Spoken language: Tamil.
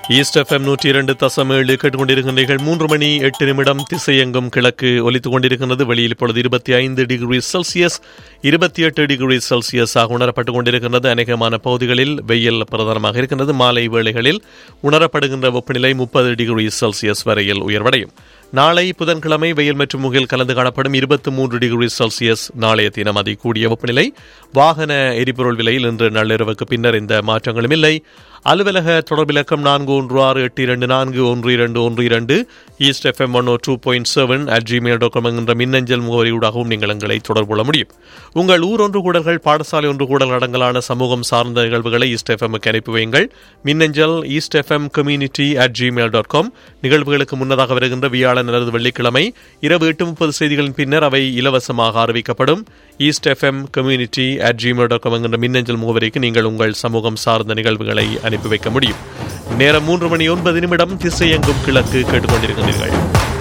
ஈஸ்ட் எஃப்எம் நூற்றி இரண்டு தசம் ஏழு கேட்டுக்கொண்டிருக்கின்றீர்கள் மூன்று மணி எட்டு நிமிடம் திசையெங்கும் கிழக்கு ஒலித்துக் கொண்டிருக்கின்றது வெளியில் இப்பொழுது இருபத்தி ஐந்து டிகிரி செல்சியஸ் இருபத்தி எட்டு டிகிரி செல்சியஸ் ஆக உணரப்பட்டுக் கொண்டிருக்கின்றது அநேகமான பகுதிகளில் வெயில் பிரதானமாக இருக்கின்றது மாலை வேளைகளில் உணரப்படுகின்ற வெப்பநிலை முப்பது டிகிரி செல்சியஸ் வரையில் உயர்வடையும் நாளை புதன்கிழமை வெயில் மற்றும் முகில் கலந்து காணப்படும் இருபத்தி மூன்று டிகிரி செல்சியஸ் நாளைய தினம் அதி கூடிய வெப்பநிலை வாகன எரிபொருள் விலையில் இன்று நள்ளிரவுக்கு பின்னர் இந்த மாற்றங்களும் இல்லை அலுவலக தொடர்பிலக்கம் நான்கு ஒன்று ஆறு எட்டு இரண்டு நான்கு ஒன்று இரண்டு ஒன்று இரண்டு East FM one O two point seven at gmail dot com என்கின்ற மின்னஞ்சல் முகவரியூடாகவும் நீங்கள் எங்களை தொடர்பு கொள்ள முடியும் உங்கள் ஊர் ஒன்று கூடல்கள் பாடசாலை ஒன்று கூடல் அடங்கலான சமூகம் சார்ந்த நிகழ்வுகளை ஈஸ்ட் எஃப்எம்க்கு அனுப்பி வையுங்கள் மின்னஞ்சல் East FM community at gmail dot com நிகழ்வுகளுக்கு முன்னதாக வருகின்ற வியாழன் அல்லது வெள்ளிக்கிழமை இரவு எட்டு முப்பது செய்திகளின் பின்னர் அவை இலவசமாக அறிவிக்கப்படும் East FM community at gmail dot com என்கின்ற மின்னஞ்சல் முகவரிக்கு நீங்கள் உங்கள் சமூகம் சார்ந்த நிகழ்வுகளை அனுப்பி வைக்க முடியும் நேரம் மூன்று மணி ஒன்பது நிமிடம் திசையெங்கும் கிழக்கு கேட்டுக்கொண்டிருக்கிறீர்கள்